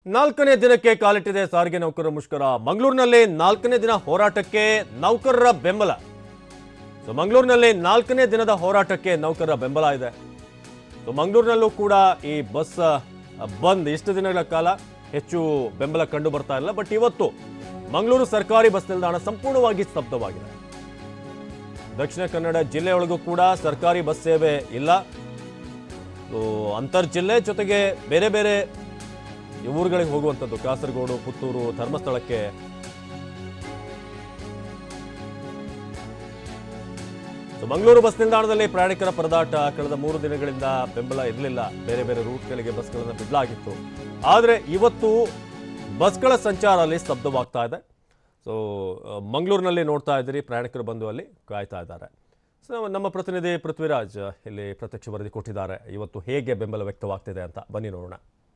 ನಾಲ್ಕನೇ ದಿನಕ್ಕೆ ಕಾಲಿಟ್ಟಿದೆ ಸಾರಿಗೆ ನೌಕರರ ಮುಷ್ಕರ ಮಂಗಳೂರಿನಲ್ಲಿ ನಾಲ್ಕನೇ ದಿನ ಹೋರಾಟಕ್ಕೆ ನೌಕರರ ಬೆಂಬಲ ಸೊ ಮಂಗಳೂರಿನಲ್ಲಿ ನಾಲ್ಕನೇ ದಿನದ ಹೋರಾಟಕ್ಕೆ ನೌಕರರ ಬೆಂಬಲ ಇದೆ ಸೊ ಮಂಗಳೂರಿನಲ್ಲೂ ಕೂಡ ಈ ಬಸ್ ಅ, ಬಂದ್ ಇಷ್ಟು ದಿನಗಳ ಕಾಲ ಹೆಚ್ಚು ಬೆಂಬಲ ಕಂಡು ಬರ್ತಾ ಇಲ್ಲ ಬಟ್ ಇವತ್ತು ಮಂಗಳೂರು ಸರ್ಕಾರಿ ಬಸ್ ನಿಲ್ದಾಣ ಸಂಪೂರ್ಣವಾಗಿ ಸ್ತಬ್ಧವಾಗಿದೆ ದಕ್ಷಿಣ ಕನ್ನಡ ಜಿಲ್ಲೆಯೊಳಗೂ ಕೂಡ ಸರ್ಕಾರಿ ಬಸ್ ಸೇವೆ ಇಲ್ಲ ಸೊ ಅಂತರ್ ಜಿಲ್ಲೆ ಜೊತೆಗೆ ಬೇರೆ ಬೇರೆ ಈ ಊರುಗಳಿಗೆ ಹೋಗುವಂಥದ್ದು ಕಾಸರಗೋಡು ಪುತ್ತೂರು ಧರ್ಮಸ್ಥಳಕ್ಕೆ ಸೊ ಮಂಗಳೂರು ಬಸ್ ನಿಲ್ದಾಣದಲ್ಲಿ ಪ್ರಯಾಣಿಕರ ಪರದಾಟ ಕಳೆದ ಮೂರು ದಿನಗಳಿಂದ ಬೆಂಬಲ ಇರಲಿಲ್ಲ ಬೇರೆ ಬೇರೆ ರೂಟ್ಗಳಿಗೆ ಬಸ್ಗಳನ್ನು ಬಿಡಲಾಗಿತ್ತು ಆದರೆ ಇವತ್ತು ಬಸ್ಗಳ ಸಂಚಾರ ಅಲ್ಲಿ ಸ್ತಬ್ಧವಾಗ್ತಾ ಇದೆ ಸೊ ಮಂಗಳೂರಿನಲ್ಲಿ ನೋಡ್ತಾ ಇದ್ದೀರಿ ಪ್ರಯಾಣಿಕರು ಬಂದು ಅಲ್ಲಿ ಕಾಯ್ತಾ ಇದ್ದಾರೆ ಸೊ ನಮ್ಮ ಪ್ರತಿನಿಧಿ ಪೃಥ್ವಿರಾಜ್ ಇಲ್ಲಿ ಪ್ರತ್ಯಕ್ಷ ವರದಿ ಕೊಟ್ಟಿದ್ದಾರೆ ಇವತ್ತು ಹೇಗೆ ಬೆಂಬಲ ವ್ಯಕ್ತವಾಗ್ತಿದೆ ಅಂತ ಬನ್ನಿ ನೋಡೋಣ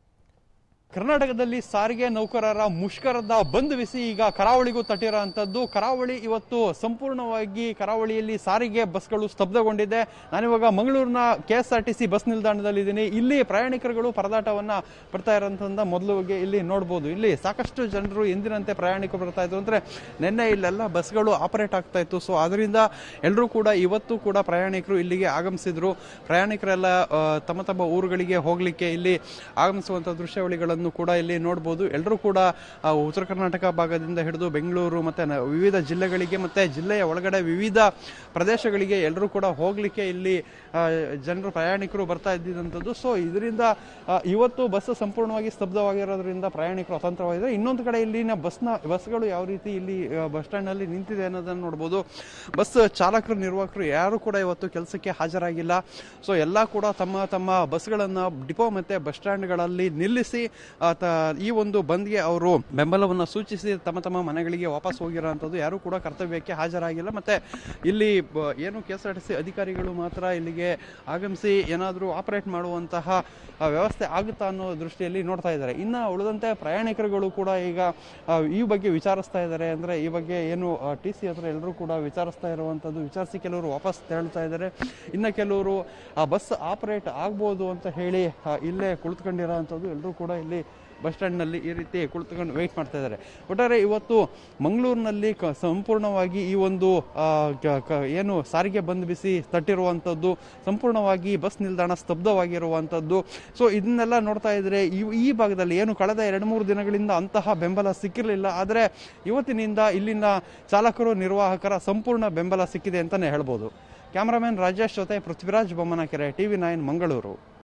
ಕರ್ನಾಟಕದಲ್ಲಿ ಸಾರಿಗೆ ನೌಕರರ ಮುಷ್ಕರದ ಬಂದ್ ಬಿಸಿ ಈಗ ಕರಾವಳಿಗೂ ತಟ್ಟಿರೋಂಥದ್ದು ಕರಾವಳಿ ಇವತ್ತು ಸಂಪೂರ್ಣವಾಗಿ ಕರಾವಳಿಯಲ್ಲಿ ಸಾರಿಗೆ ಬಸ್ಗಳು ಸ್ತಬ್ಧಗೊಂಡಿದೆ ನಾನಿವಾಗ ಮಂಗಳೂರಿನ K S R T C bus ನಿಲ್ದಾಣದಲ್ಲಿದ್ದೀನಿ ಇಲ್ಲಿ ಪ್ರಯಾಣಿಕರುಗಳು ಪರದಾಟವನ್ನ ಪಡ್ತಾ ಇರೋಂಥದ್ದು ಮೊದಲಿಗೆ ಇಲ್ಲಿ ನೋಡ್ಬೋದು ಇಲ್ಲಿ ಸಾಕಷ್ಟು ಜನರು ಎಂದಿನಂತೆ ಪ್ರಯಾಣಿಕರು ಬರ್ತಾ ಇದ್ರು ಅಂದ್ರೆ ನಿನ್ನೆ ಇಲ್ಲೆಲ್ಲ ಬಸ್ಗಳು ಆಪರೇಟ್ ಆಗ್ತಾ ಇತ್ತು ಸೊ ಅದರಿಂದ ಎಲ್ಲರೂ ಕೂಡ ಇವತ್ತು ಕೂಡ ಪ್ರಯಾಣಿಕರು ಇಲ್ಲಿಗೆ ಆಗಮಿಸಿದ್ರು ಪ್ರಯಾಣಿಕರೆಲ್ಲ ಆ, ತಮ್ಮ ತಮ್ಮ ಊರುಗಳಿಗೆ ಹೋಗ್ಲಿಕ್ಕೆ ಇಲ್ಲಿ ಆಗಮಿಸುವಂತ ದೃಶ್ಯಾವಳಿಗಳನ್ನು ಕೂಡ ಇಲ್ಲಿ ನೋಡ್ಬೋದು ಎಲ್ಲರೂ ಕೂಡ ಆ, ಉತ್ತರ ಕರ್ನಾಟಕ ಭಾಗದಿಂದ ಹಿಡಿದು ಬೆಂಗಳೂರು ಮತ್ತೆ ನ- ವಿವಿಧ ಜಿಲ್ಲೆಗಳಿಗೆ ಮತ್ತೆ ಜಿಲ್ಲೆಯ ಒಳಗಡೆ ವಿವಿಧ ಪ್ರದೇಶಗಳಿಗೆ ಎಲ್ಲರೂ ಕೂಡ ಹೋಗ್ಲಿಕ್ಕೆ ಇಲ್ಲಿ ಆ, ಜನರು ಪ್ರಯಾಣಿಕರು ಬರ್ತಾ ಇದ್ದಿದ್ದಂಥದ್ದು ಸೊ ಇದರಿಂದ ಆ, ಇವತ್ತು ಬಸ್ ಸಂಪೂರ್ಣವಾಗಿ ಸ್ತಬ್ಧವಾಗಿರೋದ್ರಿಂದ ಪ್ರಯಾಣಿಕರು ಅತಂತ್ರವಾಗಿದ್ದಾರೆ ಇನ್ನೊಂದು ಕಡೆ ಇಲ್ಲಿನ ಬಸ್ನ ಬಸ್ಗಳು ಯಾವ ರೀತಿ ಇಲ್ಲಿ ಆ, ಬಸ್ ಸ್ಟ್ಯಾಂಡ್ ನಲ್ಲಿ ನಿಂತಿದೆ ಅನ್ನೋದನ್ನು ನೋಡ್ಬೋದು ಬಸ್ ಚಾಲಕರು ನಿರ್ವಾಹಕರು ಯಾರು ಕೂಡ ಇವತ್ತು ಕೆಲಸಕ್ಕೆ ಹಾಜರಾಗಿಲ್ಲ ಸೊ ಎಲ್ಲ ಕೂಡ ತಮ್ಮ ತಮ್ಮ ಬಸ್ಗಳನ್ನು ಡಿಪೋ ಮತ್ತೆ ಬಸ್ ಸ್ಟ್ಯಾಂಡ್ಗಳಲ್ಲಿ ನಿಲ್ಲಿಸಿ ಆ, ತ- ಈ ಒಂದು ಬಂದ್ಗೆ ಅವರು ಬೆಂಬಲವನ್ನು ಸೂಚಿಸಿ ತಮ್ಮ ತಮ್ಮ ಮನೆಗಳಿಗೆ ವಾಪಸ್ ಹೋಗಿರೋಂಥದ್ದು ಯಾರು ಕೂಡ ಕರ್ತವ್ಯಕ್ಕೆ ಹಾಜರಾಗಿಲ್ಲ ಮತ್ತೆ ಇಲ್ಲಿ ಬ- ಏನು K S R T C ಅಧಿಕಾರಿಗಳು ಮಾತ್ರ ಇಲ್ಲಿಗೆ ಆಗಮಿಸಿ ಏನಾದರೂ ಆಪರೇಟ್ ಮಾಡುವಂತಹ ಆ, ವ್ಯವಸ್ಥೆ ಆಗುತ್ತಾ ಅನ್ನೋ ದೃಷ್ಟಿಯಲ್ಲಿ ನೋಡ್ತಾ ಇದ್ದಾರೆ ಇನ್ನು ಉಳಿದಂತೆ ಪ್ರಯಾಣಿಕರುಗಳು ಕೂಡ ಈಗ ಆ, ಈ ಬಗ್ಗೆ ವಿಚಾರಿಸ್ತಾ ಇದ್ದಾರೆ ಅಂದ್ರೆ ಈ ಬಗ್ಗೆ ಏನು ಟಿ ಸಿ ಹತ್ರ ಎಲ್ಲರೂ ಕೂಡ ವಿಚಾರಿಸ್ತಾ ಇರುವಂಥದ್ದು ವಿಚಾರಿಸಿ ಕೆಲವರು ವಾಪಸ್ ತೆರಳ್ತಾ ಇದ್ದಾರೆ ಇನ್ನು ಕೆಲವರು ಆ ಬಸ್ ಆಪರೇಟ್ ಆಗ್ಬೋದು ಅಂತ ಹೇಳಿ ಆ, ಇಲ್ಲೇ ಕುಳಿತುಕೊಂಡಿರೋವಂಥದ್ದು ಎಲ್ಲರೂ ಕೂಡ ಇಲ್ಲಿ ಬಸ್ ಸ್ಟ್ಯಾಂಡ್ನಲ್ಲಿ ಈ ರೀತಿ ಕುಳಿತುಕೊಂಡು ವೆಯ್ಟ್ ಮಾಡ್ತಾ ಇದ್ದಾರೆ ಒಟ್ಟಾರೆ ಇವತ್ತು ಮಂಗಳೂರಿನಲ್ಲಿ ಕ ಸಂಪೂರ್ಣವಾಗಿ ಈ ಒಂದು ಆ, ಕ- ಕ- ಏನು ಸಾರಿಗೆ ಬಂದ್ ಬಿಸಿ ತಟ್ಟಿರುವಂಥದ್ದು ಸಂಪೂರ್ಣವಾಗಿ ಬಸ್ ನಿಲ್ದಾಣ ಸ್ತಬ್ಧವಾಗಿರುವಂಥದ್ದು ಸೊ ಇದನ್ನೆಲ್ಲ ನೋಡ್ತಾ ಇದ್ರೆ ಈ ಈ ಭಾಗದಲ್ಲಿ ಏನು ಕಳೆದ ಎರಡು ಮೂರು ದಿನಗಳಿಂದ ಅಂತಹ ಬೆಂಬಲ ಸಿಕ್ಕಿರಲಿಲ್ಲ ಆದರೆ ಇವತ್ತಿನಿಂದ ಇಲ್ಲಿನ ಚಾಲಕರು ನಿರ್ವಾಹಕರ ಸಂಪೂರ್ಣ ಬೆಂಬಲ ಸಿಕ್ಕಿದೆ ಅಂತಾನೆ ಹೇಳ್ಬೋದು ಕ್ಯಾಮರಾಮನ್ ರಾಜೇಶ್ ಜೊತೆ ಪೃಥ್ವಿರಾಜ್ ಬೊಮ್ಮನಕೆರೆ ಟಿವಿ ನೈನ್ ಮಂಗಳೂರು